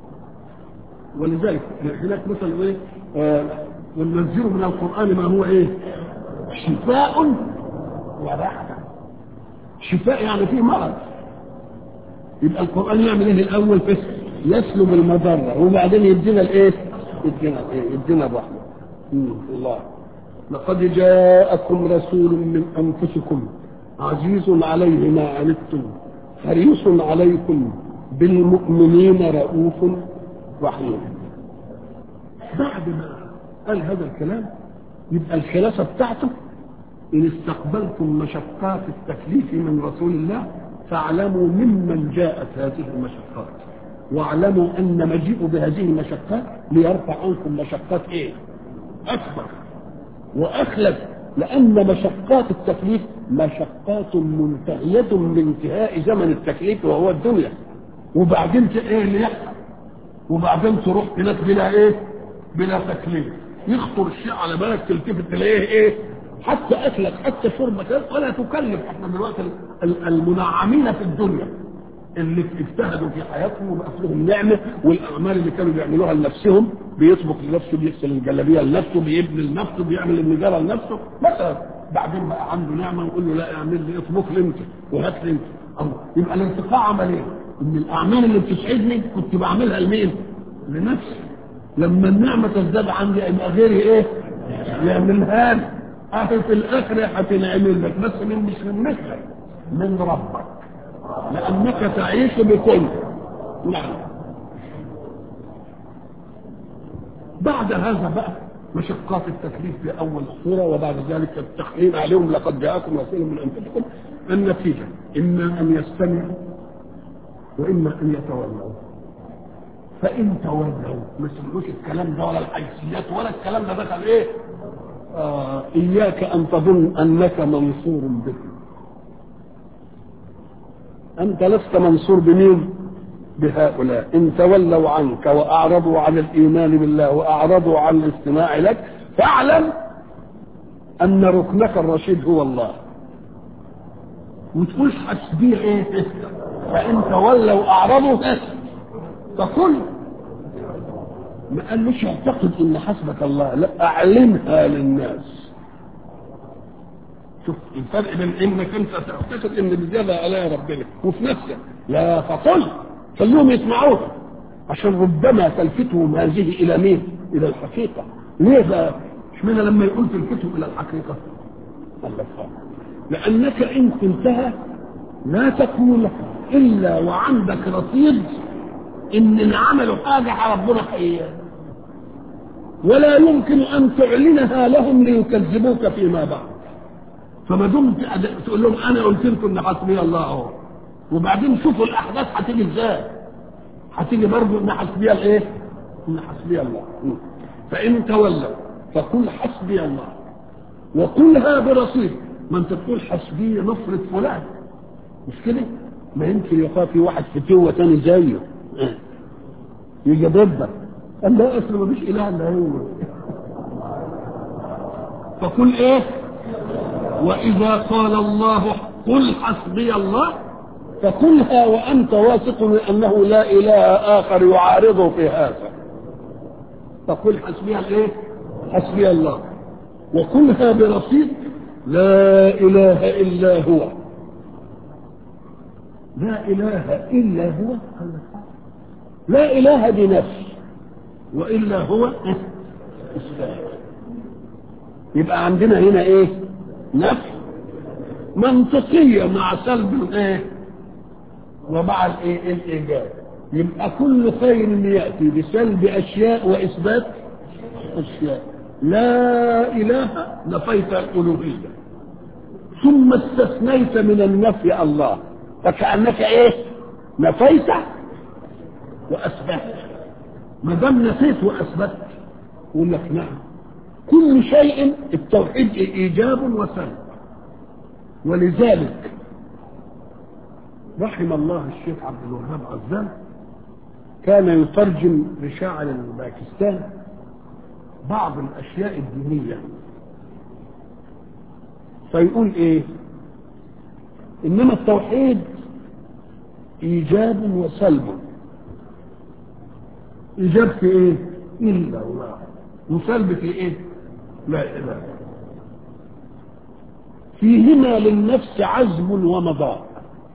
ولذلك هناك مثل ايه آه وننزل من القرآن ما هو ايه شفاء ورحمة شفاء يعني فيه مرض يبقى القرآن يعمل ايه الأول بس يسلب المضرة وبعدين يدينا الايه؟ يدينا الايه؟ يدينا الرحمة. الله لقد جاءكم رسول من أنفسكم عزيز عليه ما عنتم حريص عليكم بالمؤمنين رؤوف رحيم. بعد ما قال هذا الكلام يبقى الخلاصة بتاعته إن استقبلتم مشقات التكليف من رسول الله فاعلموا ممن جاءت هذه المشقات واعلموا ان مجيء بهذه المشقات ليرفع عنكم مشقات ايه اكبر واخلف لان مشقات التكليف مشقات منتهيه بانتهاء زمن التكليف وهو الدنيا وبعدين ايه اللي يحصل وبعدين تروح هناك بلا ايه بلا تكليف يخطر الشيء على بالك تلتفت تلاقيه ايه حتى اكلك حتى شربك ولا تكلف احنا دلوقتي المنعمين في الدنيا اللي اجتهدوا في حياتهم وبقى لهم نعمه والاعمال اللي كانوا بيعملوها لنفسهم بيطبخ لنفسه بيغسل الجلابيه لنفسه بيبني لنفسه بيعمل النجاره لنفسه مثلا بعدين بقى عنده نعمه نقول له لا اعمل لي اطبخ لي انت وهات لي انت الله يبقى الانتقاء عمل ايه؟ ان الاعمال اللي بتسعدني كنت بعملها لمين؟ لنفسي لما النعمه تزداد عندي يبقى غيري ايه؟ يعملها لي اخي في الاخر هتنعمل لك بس من مش من مثلك من ربك لانك تعيش بكل نعم بعد هذا بقى مشقات التكليف في اول الصوره وبعد ذلك التحريم عليهم لقد جاءكم رسول من انفسكم النتيجه اما ان يستمعوا واما ان يتولوا فان تولوا ما سمعوش الكلام ده ولا الحيثيات ولا الكلام ده دخل ايه آه اياك ان تظن انك منصور به انت لست منصور بمين بهؤلاء ان تولوا عنك واعرضوا عن الايمان بالله واعرضوا عن الاستماع لك فاعلم ان ركنك الرشيد هو الله وتقول حسبي ايه فان تولوا اعرضوا فقل ما قالوش اعتقد ان حسبك الله لا اعلنها للناس شوف الفرق بين انك انت تعتقد ان بزياده عليها ربنا وفي نفسك لا فقل خليهم يسمعوها عشان ربما تلفتهم هذه الى مين؟ الى الحقيقه ليه بقى؟ اشمعنى لما يقول تلفتهم الى الحقيقه؟ قال لك لانك ان قلتها لا تكون الا وعندك رصيد ان اللي عملوا حاجه ربنا حقيقة ولا يمكن ان تعلنها لهم ليكذبوك فيما بعد فما دمت تقول لهم انا قلت لكم ان حسبي الله اهو وبعدين شوفوا الاحداث هتيجي ازاي هتيجي برضه ان حسبي الايه ان حسبي الله فان تولوا فقل حسبي الله وقلها برصيد ما انت تقول حسبي نفرة فلان مش كده ما يمكن يقال في واحد فتوة تاني زيه يجي ضدك قال لا اصل ما فيش اله الا هو فقل ايه واذا قال الله قل حسبي الله فقلها وانت واثق من انه لا اله اخر يعارضه في هذا فقل حسبي الايه حسبي الله وقلها برصيد لا اله الا هو لا اله الا هو لا اله بنفس والا هو استاذ يبقى عندنا هنا ايه نفس منطقيه مع سلب ايه ومع الايه الايجاب يبقى كل خير ياتي بسلب اشياء واثبات اشياء لا اله نفيت الالوهيه ثم استثنيت من النفي الله فكانك ايه نفيت واثبت ما دام نفيت واثبت يقول لك نعم كل شيء التوحيد ايجاب وسلب ولذلك رحم الله الشيخ عبد الوهاب عزام كان يترجم لشاعر باكستان بعض الاشياء الدينيه فيقول ايه انما التوحيد ايجاب وسلب ايجاب في ايه الا الله وسلب في ايه لا اله فيهما للنفس عزم ومضاء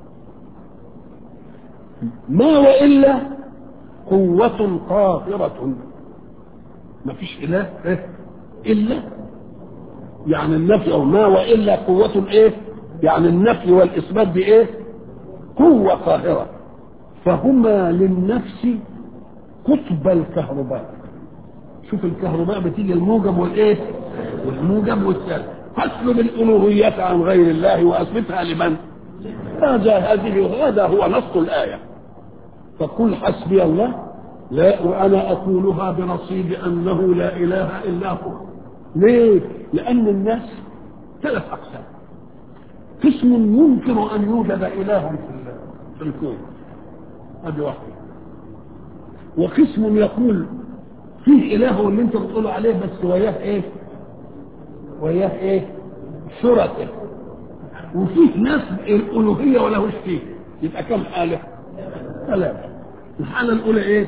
ما والا قوة قاهرة ما فيش اله إيه؟ الا يعني النفي او ما والا قوة ايه يعني النفي والاثبات بايه قوة قاهرة فهما للنفس قطب الكهرباء شوف الكهرباء بتيجي الموجب والايه والموجب والسالب فاسلب الالوهية عن غير الله واثبتها لمن هذا هذه هذا هو نص الايه فقل حسبي الله لا وانا اقولها برصيد انه لا اله الا هو ليه لان الناس ثلاث اقسام قسم ينكر ان يوجد اله في في الكون هذه واحده وقسم يقول فيه اله اللي انت بتقول عليه بس وياه ايه وياه ايه شركاء وفيه ناس الالوهيه ولهوش فيه يبقى كم حاله ثلاثه الحاله الاولى ايه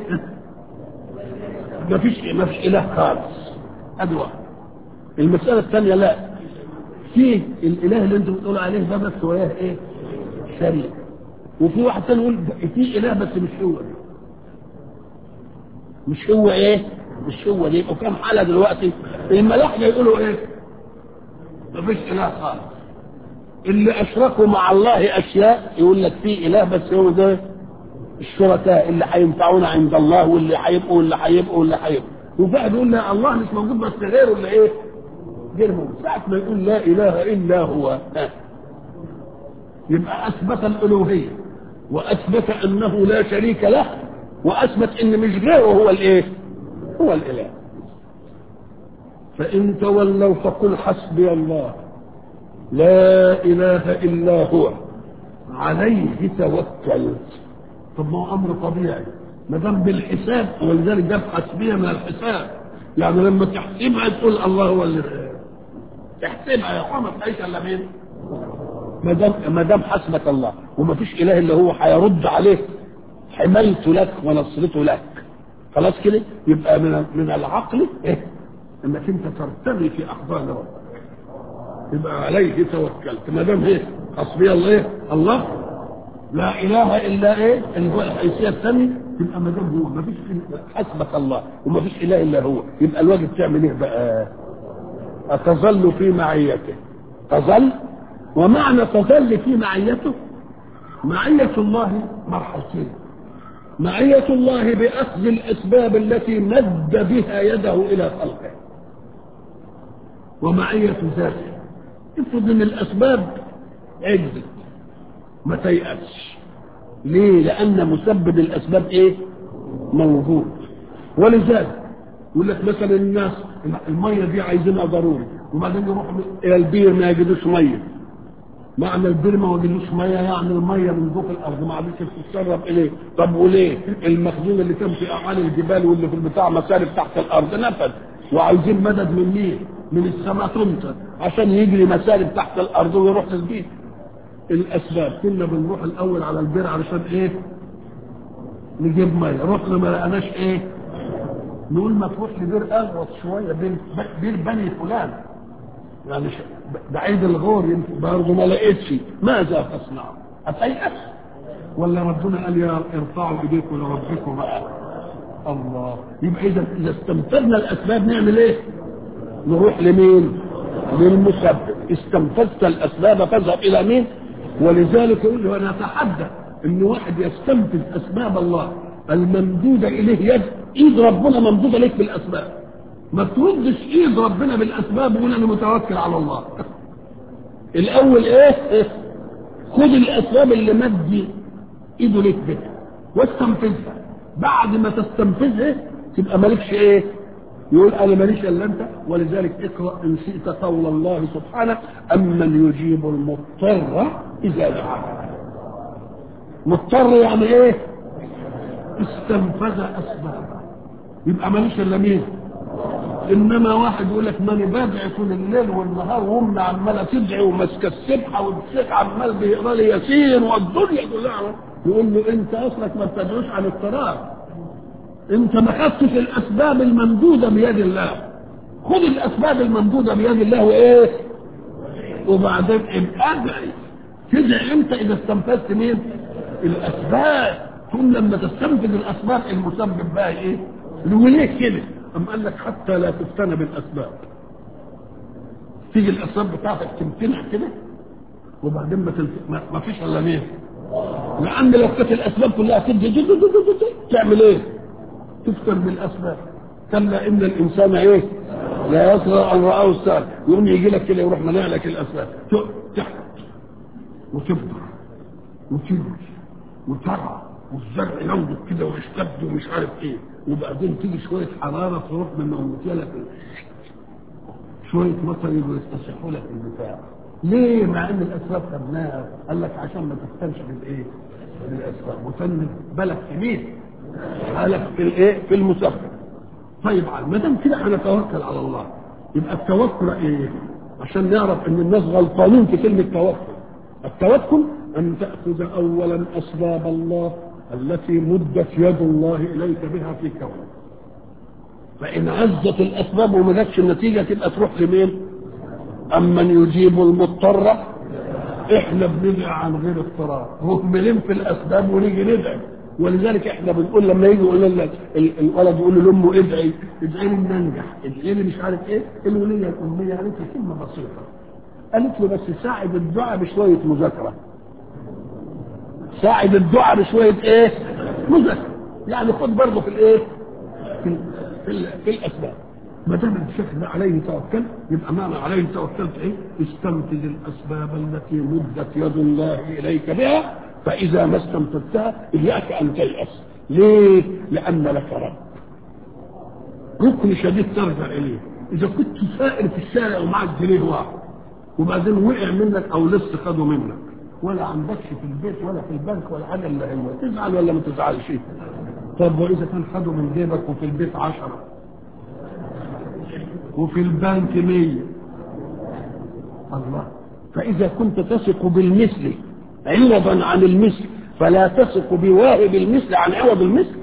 ما فيش ما فيش اله خالص ادي واحد المساله الثانيه لا في الاله اللي انت بتقول عليه ده بس وياه ايه شريك وفي واحد تاني يقول في اله بس مش هو ده مش هو ايه مش هو ده يبقوا كام حاله دلوقتي الملاحده يقولوا ايه مفيش اله خالص اللي اشركوا مع الله اشياء يقول لك في اله بس هو ده الشركاء اللي هينفعونا عند الله واللي هيبقوا واللي هيبقوا واللي هيبقوا وبعد يقول لا الله مش موجود بس غيره اللي ايه غير موجود ساعة ما يقول لا اله الا هو ها. يبقى اثبت الالوهيه واثبت انه لا شريك له واثبت ان مش غيره هو الايه هو الاله فان تولوا فقل حسبي الله لا اله الا هو عليه توكلت طب ما هو امر طبيعي ما دام بالحساب ولذلك جاب حسبيه من الحساب يعني لما تحسبها تقول الله هو اللي تحسبها يا اخوان ما تلاقيش الا مين؟ ما دام ما دام حسبك الله وما فيش اله الا هو هيرد عليه حمايته لك ونصرته لك خلاص كده يبقى من من العقل ايه؟ انك انت ترتغي في احضان ربك يبقى عليه توكلت ما دام ايه؟ حسبي الله ايه؟ الله لا اله الا ايه؟ اللي هو الحيثيه الثانيه يبقى ما دام هو ما فيش حسبك الله وما فيش اله الا هو يبقى الواجب تعمل ايه بقى؟ أتظل في معيته تظل ومعنى تظل في معيته معية الله مرحلتين معية الله بأخذ الأسباب التي مد بها يده إلى خلقه ومعية ذاته افرض ان الأسباب عجزت ما تيأسش ليه؟ لأن مسبب الأسباب إيه؟ موجود ولذلك يقول لك مثلا الناس الميه دي عايزينها ضروري وبعدين يروحوا الى البير ما يجدوش ميه معنى البير ما وجدوش ميه يعني الميه من فوق الارض ما عادش تتسرب اليه طب وليه المخزون اللي كان في اعالي الجبال واللي في البتاع مسارب تحت الارض نفذ وعايزين مدد من مين من السماء تمطر عشان يجري مسارب تحت الارض ويروح البيت الاسباب كنا بنروح الاول على البير علشان ايه نجيب ميه رحنا ما لقناش ايه نقول ما تروح لبير اغوط شويه بير, بير بني فلان يعني بعيد الغور برضه ما لقيتش ماذا تصنع؟ هتيأس ولا ربنا قال يا ارفعوا ايديكم لربكم بقى الله يبقى اذا اذا استنفذنا الاسباب نعمل ايه؟ نروح لمين؟ للمسبب استنفذت الاسباب فاذهب الى مين؟ ولذلك يقول له انا اتحدى ان واحد يستنفذ اسباب الله الممدوده اليه يد ايد ربنا ممدوده ليك بالاسباب ما تردش ايد ربنا بالاسباب وقول انا متوكل على الله الاول ايه خد الاسباب اللي مد ايده ليك بها واستنفذها بعد ما تستنفذها تبقى مالكش ايه يقول انا ماليش الا انت ولذلك اقرا ان شئت قول الله سبحانه امن يجيب المضطر اذا دعاه مضطر يعني ايه استنفذ اسبابه يبقى ماليش الا مين انما واحد يقول لك ماني بدعي طول الليل والنهار وامي عماله تدعي وماسكه السبحه والشيخ عمال بيقرا لي ياسين والدنيا كلها يقول له انت اصلك ما بتدعوش عن اضطرار انت ما خدتش الاسباب الممدوده بيد الله خد الاسباب الممدوده بيد الله وايه وبعدين ابقى ادعي تدعي امتى اذا استنفذت مين الاسباب ثم لما تستنفذ الاسباب المسبب بقى ايه وليه كده أم قال لك حتى لا تفتن بالاسباب تيجي الاسباب بتاعتك تمتنع كده وبعدين ما, تلف... ما... ما فيش الا مين لان لو كانت الاسباب كلها تدي تعمل ايه تفتن بالاسباب كلا ان الانسان ايه لا يصغى ان راه السهل يقوم يجي لك كده يروح منع لك الاسباب تحت وتكبر وتجري وترعى والزرع ينضج كده ويشتد ومش عارف ايه وبعدين تيجي شويه حراره تروح مموتيه لك شويه مطر يبقوا يستصحوا لك البتاع ليه مع ان الاسباب خدناها قال لك عشان ما تفتنش بالايه بالاسباب وتن بالك في مين بالك في الايه في المسبب طيب ما دام كده هنتوكل على الله يبقى التوكل ايه عشان نعرف ان الناس غلطانين في كلمه توكل التوكل ان تاخذ اولا اسباب الله التي مدت يد الله اليك بها في كونك فان عزت الاسباب وما جاتش النتيجه تبقى تروح لمين؟ امن يجيب المضطر احنا بندعي عن غير اضطرار مهملين في الاسباب ونيجي ندعي ولذلك احنا بنقول لما يجي يقول لنا ال- الولد يقول لامه ادعي ادعي لي ان انجح ادعي لي مش عارف ايه الوليه الاميه قالت له كلمه بسيطه قالت له بس ساعد الدعاء بشويه مذاكره ساعد الدعاء بشويه ايه مذاكره يعني خد برضه في الايه في, في, ال- في الاسباب ما دام الشيخ ده عليه توكل يبقى معنى عليه توكلت ايه؟ استنتج الاسباب التي مدت يد الله اليك بها فاذا ما استنتجتها اياك ان تيأس. ليه؟ لان لك رب. ركن شديد ترجع اليه. اذا كنت سائر في الشارع ومعك جنيه واحد وبعدين وقع منك او لص خده منك ولا عندكش في البيت ولا في البنك ولا حاجه الا هو تزعل ولا ما تزعلش؟ طب واذا كان خده من جيبك وفي البيت عشره وفي البنك مية الله فإذا كنت تثق بالمثل عوضا عن المثل فلا تثق بواهب المثل عن عوض المثل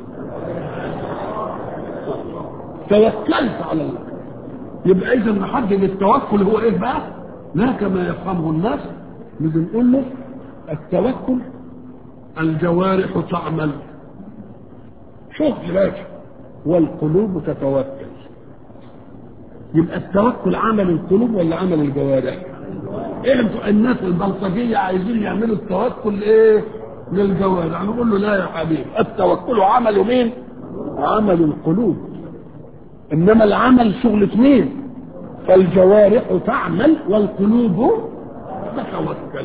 توكلت على الله يبقى إذا نحدد التوكل هو إيه بقى؟ لا كما يفهمه الناس نيجي نقول له التوكل الجوارح تعمل شوف دلوقتي والقلوب تتوكل يبقى التوكل عمل القلوب ولا عمل الجوارح؟ ايه انتوا الناس البلطجيه عايزين يعملوا التوكل ايه؟ للجوارح نقول له لا يا حبيبي التوكل عمل مين؟ عمل القلوب انما العمل شغلة مين؟ فالجوارح تعمل والقلوب تتوكل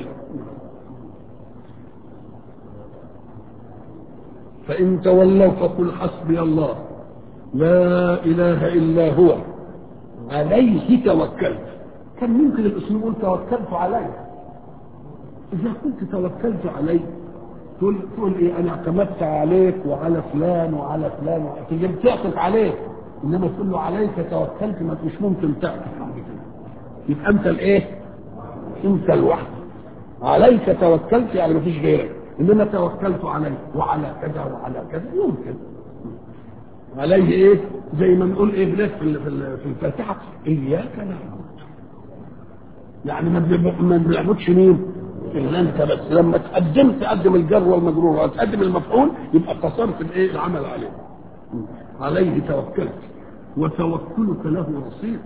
فإن تولوا فقل حسبي الله لا إله إلا هو عليه توكلت كان ممكن الاسلوب يقول توكلت عليه اذا كنت توكلت عليه تقول تقول ايه انا اعتمدت عليك وعلى فلان وعلى فلان تجي تعطف عليه انما تقول له عليك توكلت ما مش ممكن تعطف على كده يبقى انت الايه؟ انت لوحدك عليك توكلت يعني ما فيش غيرك انما توكلت عليه وعلى كذا وعلى كذا يمكن عليه ايه زي ما نقول ايه بلاك في ال- في ال- في الفاتحه اياك نعبد يعني ما بنعب- ما بنعبدش مين الا انت بس لما تقدم تقدم الجر والمجرور وتقدم المفعول يبقى قصرت الايه العمل عليه عليه توكلت وتوكلك له رصيد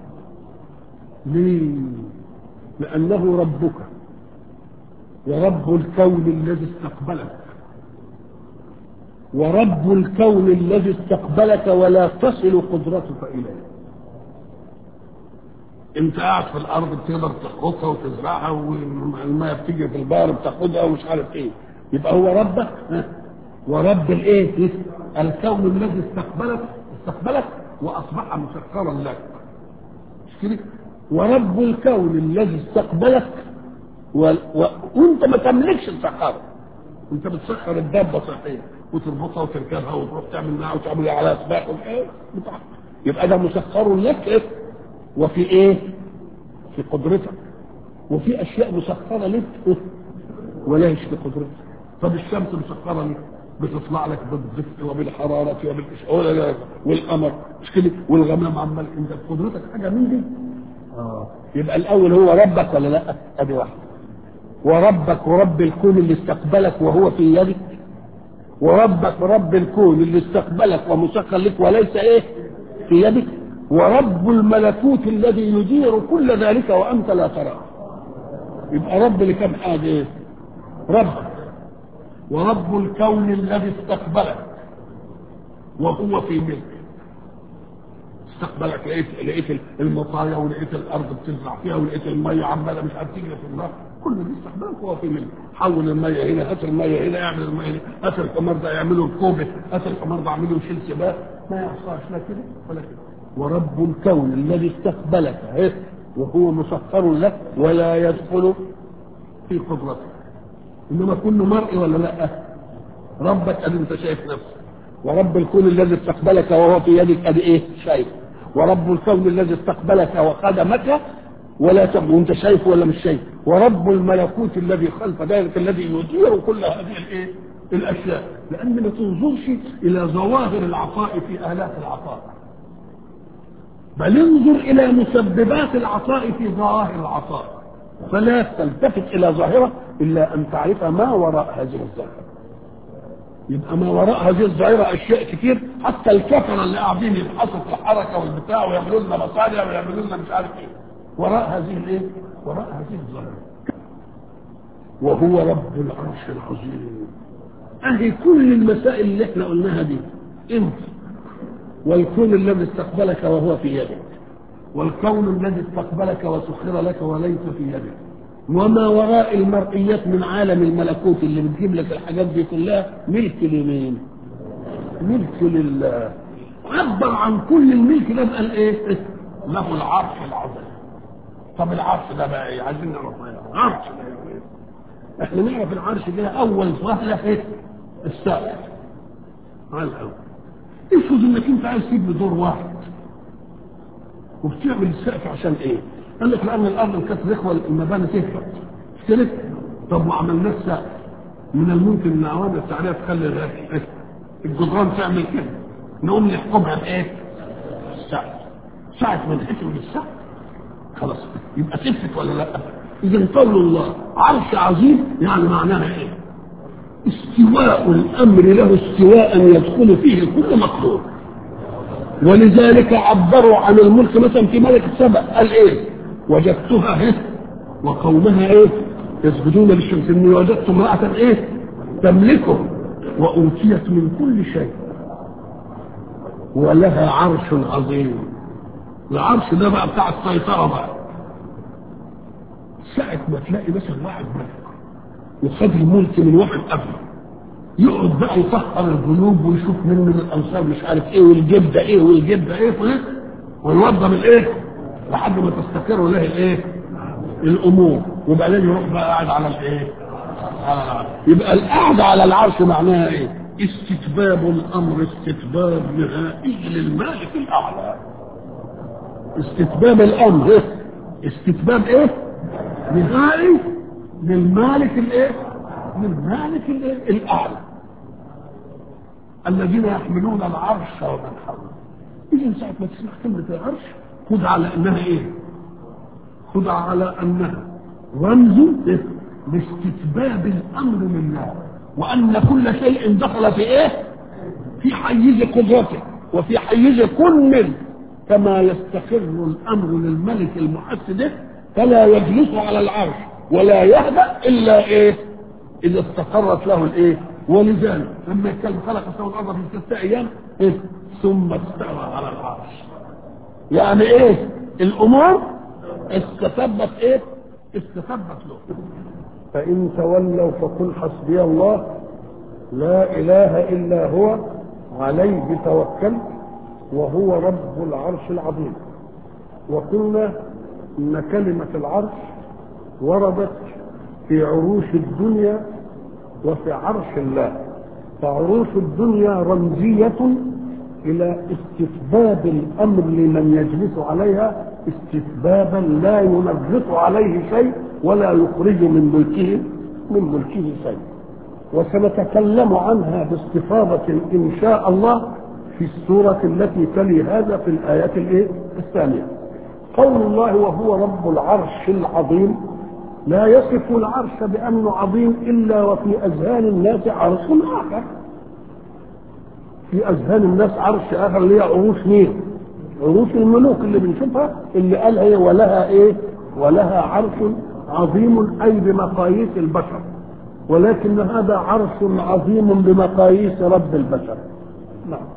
ليه لانه ربك ورب الكون الذي استقبلك ورب الكون الذي استقبلك ولا تصل قدرتك اليه انت قاعد في الارض بتقدر تحرثها وتزرعها والماء بتيجي في البحر بتاخدها ومش عارف ايه يبقى هو ربك ها؟ ورب الايه الكون الذي استقبلك استقبلك واصبح مسخرا لك مش كده ورب الكون الذي استقبلك و... و... وانت ما تملكش السخره انت بتسخر الدابه صحيح وتربطها وتركبها وتروح تعمل معها وتعمل على سباق وإيه؟ بتاع. يبقى ده مسخر لك إيه؟ وفي ايه؟ في قدرتك وفي اشياء مسخره لك إيه؟ ولا هيش في قدرتك طب الشمس مسخره لك بتطلع لك بالدفء وبالحراره وبالاشعار والقمر مش كده والغمام عمال انت في قدرتك حاجه من دي اه يبقى الاول هو ربك ولا لا ادي واحده وربك ورب الكون اللي استقبلك وهو في يدك وربك رب الكون اللي استقبلك ومسخر لك وليس ايه في يدك ورب الملكوت الذي يدير كل ذلك وانت لا تراه يبقى رب لكم حاجه ايه رب ورب الكون الذي استقبلك وهو في ملك استقبلك لقيت لقيت المطايا ولقيت الارض بتزرع فيها ولقيت الميه عماله مش عارف تجري في النار كل دي استقبلك وهو في ملك حول الميه هنا هات الميه هنا اعمل الميه هنا هات الحمار ده يعمله الكوبه هات الحمار ده اعمله يشيل سباق ما يحصلش لا كده ولا كده ورب الكون الذي استقبلك اهي وهو مسخر لك ولا يدخل في قدرتك انما كله مرئي ولا لا ربك ادي انت شايف نفسك ورب الكون الذي استقبلك وهو في يدك ادي ايه شايف ورب الكون الذي استقبلك وخدمك ولا تب وانت شايف ولا مش شايف ورب الملكوت الذي خلف ذلك الذي يدير كل هذه الايه الاشياء لان ما تنظرش الى ظواهر العطاء في الاف العطاء بل انظر الى مسببات العطاء في ظواهر العطاء فلا تلتفت الى ظاهره الا ان تعرف ما وراء هذه الظاهره يبقى ما وراء هذه الظاهرة أشياء كتير حتى الكفرة اللي قاعدين يبحثوا في الحركة والبتاع ويعملوا لنا مصانع ويعملوا لنا مش عارف إيه وراء هذه الإيه؟ وراء هذه الظاهرة وهو رب العرش العظيم أهي كل المسائل اللي احنا قلناها دي أنت والكون الذي استقبلك وهو في يدك والكون الذي استقبلك وسخر لك وليس في يدك وما وراء المرئيات من عالم الملكوت اللي بتجيب لك الحاجات دي كلها ملك لمين؟ ملك لله عبر عن كل الملك ده بقى ايه؟ له العرش العظيم طب العرش ده بقى ايه؟ عايزين نعرف ايه؟ عرش ده ايه؟ احنا نعرف العرش ده اول وهله ايه؟ السقف على الاول افرض انك انت عايز تبني دور واحد وبتعمل السقف عشان ايه؟ قال لك لان الارض كانت رخوه المباني تهبط مش كده؟ طب وعملنا السقف من الممكن ان عوامل التعريه تخلي الجدران تعمل كده نقوم نحكمها بايه؟ السقف ساعة ما نحكم بالسقف خلاص يبقى تثبت ولا لا؟ اذا قول الله عرش عظيم يعني معناها ايه؟ استواء الامر له استواء يدخل فيه كل مقدور ولذلك عبروا عن الملك مثلا في ملك السبع قال ايه وجدتها ايه وقومها ايه يسجدون للشمس اني وجدت امرأة ايه تملكهم وأوتيت من كل شيء ولها عرش عظيم العرش ده بقى بتاع السيطرة بقى ساعة ما تلاقي مثلا واحد ملك وخد الملك من واحد قبله يقعد بقى يطهر القلوب ويشوف من من الانصار مش عارف ايه والجيب ده ايه والجيب ده ايه ويوضب الايه لحد ما تستقر له الايه الامور وبعدين يروح بقى قاعد على الايه على العرش يبقى القعده على العرش معناها ايه استتباب الامر استتباب نهائي للمالك الاعلى استتباب الامر إيه؟ استتباب ايه نهائي للمالك الايه للمالك الايه الاعلى الذين يحملون العرش ومن حوله اذا ساعه ما تسمع كلمه العرش خذ على انها ايه خذ على انها رمز لاستتباب الامر لله وان كل شيء دخل في ايه في حيز قدرته وفي حيز كن منه كما يستقر الامر للملك المحسد فلا يجلس على العرش ولا يهدأ الا ايه اذا استقرت له الايه ولذلك لما يتكلم خلق السماء والارض في ستة ايام إيه؟ ثم استوى على العرش يعني ايه الامور استتبت ايه استتبت له فان تولوا فقل حسبي الله لا اله الا هو عليه توكلت وهو رب العرش العظيم وقلنا ان كلمه العرش وردت في عروش الدنيا وفي عرش الله فعروش الدنيا رمزية إلى استتباب الأمر لمن يجلس عليها استتبابا لا ينغص عليه شيء ولا يخرج من ملكه من ملكه شيء وسنتكلم عنها باستفاضة إن شاء الله في السورة التي تلي هذا في الآيات الإيه؟ الثانية قول الله وهو رب العرش العظيم لا يصف العرش بأنه عظيم إلا وفي أذهان الناس عرش آخر في أذهان الناس عرش آخر اللي هي عروش مين؟ عروش الملوك اللي بنشوفها اللي قال هي ولها إيه؟ ولها عرش عظيم أي بمقاييس البشر ولكن هذا عرش عظيم بمقاييس رب البشر نعم